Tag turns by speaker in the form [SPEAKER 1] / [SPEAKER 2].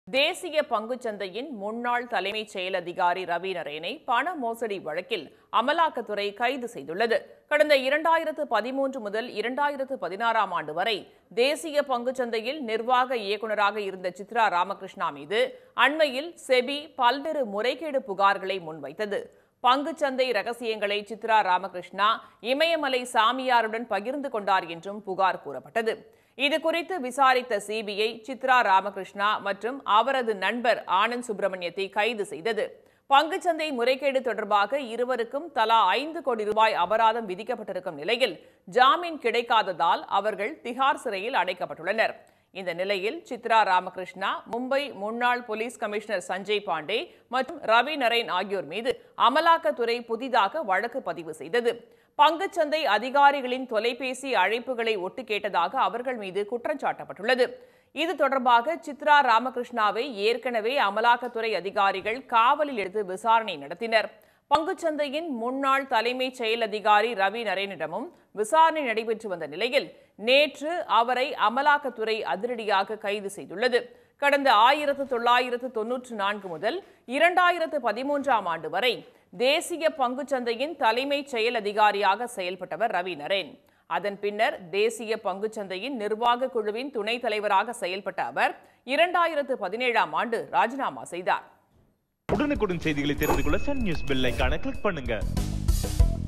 [SPEAKER 1] தேசிய பங்குச்சந்தையின் முன்னாள் தலைமைச் செயல் அதிகாரி ரவி நரேனை பண மோசடி வழக்கில் அமலாக்கத்துறை கைது செய்துள்ளது கடந்த இரண்டாயிரத்து பதிமூன்று முதல் இரண்டாயிரத்து பதினாறாம் ஆண்டு வரை தேசிய பங்குச்சந்தையில் நிர்வாக இயக்குநராக இருந்த சித்ரா ராமகிருஷ்ணா மீது அண்மையில் செபி பல்வேறு முறைகேடு புகார்களை முன்வைத்தது பங்குச்சந்தை ரகசியங்களை சித்ரா ராமகிருஷ்ணா இமயமலை சாமியாருடன் பகிர்ந்து கொண்டார் என்றும் புகார் கூறப்பட்டது இது குறித்து விசாரித்த சிபிஐ சித்ரா ராமகிருஷ்ணா மற்றும் அவரது நண்பர் ஆனந்த் சுப்பிரமணியத்தை கைது செய்தது பங்குச்சந்தை முறைகேடு தொடர்பாக இருவருக்கும் தலா ஐந்து கோடி ரூபாய் அபராதம் விதிக்கப்பட்டிருக்கும் நிலையில் ஜாமீன் கிடைக்காததால் அவர்கள் திஹார் சிறையில் அடைக்கப்பட்டுள்ளனர் இந்த நிலையில் சித்ரா ராமகிருஷ்ணா மும்பை முன்னாள் போலீஸ் கமிஷனர் சஞ்சய் பாண்டே மற்றும் ரவி நரேன் ஆகியோர் மீது அமலாக்கத்துறை புதிதாக வழக்கு பதிவு செய்தது பங்குச்சந்தை அதிகாரிகளின் தொலைபேசி அழைப்புகளை ஒட்டு கேட்டதாக அவர்கள் மீது குற்றம் சாட்டப்பட்டுள்ளது இது தொடர்பாக சித்ரா ராமகிருஷ்ணாவை ஏற்கனவே அமலாக்கத்துறை அதிகாரிகள் காவலில் எடுத்து விசாரணை நடத்தினர் பங்குச்சந்தையின் முன்னாள் தலைமைச் செயல் அதிகாரி ரவி நரேனிடமும் விசாரணை நடைபெற்று வந்த நிலையில் நேற்று அவரை அமலாக்கத்துறை அதிரடியாக கைது செய்துள்ளது கடந்த ஆயிரத்து தொள்ளாயிரத்து தொன்னூற்று நான்கு முதல் இரண்டாயிரத்து பதிமூன்றாம் ஆண்டு வரை தேசிய பங்குச்சந்தையின் தலைமைச் செயல் அதிகாரியாக செயல்பட்டவர் ரவி நரேன் அதன் பின்னர் தேசிய பங்குச்சந்தையின் நிர்வாக குழுவின் துணைத் தலைவராக செயல்பட்ட அவர் இரண்டாயிரத்து பதினேழாம் ஆண்டு ராஜினாமா செய்தார்
[SPEAKER 2] உடனுக்குடன் செய்திகளை தெரிந்து கொள்ள சன் நியூஸ் பெல் ஐகானை கிளிக் பண்ணுங்க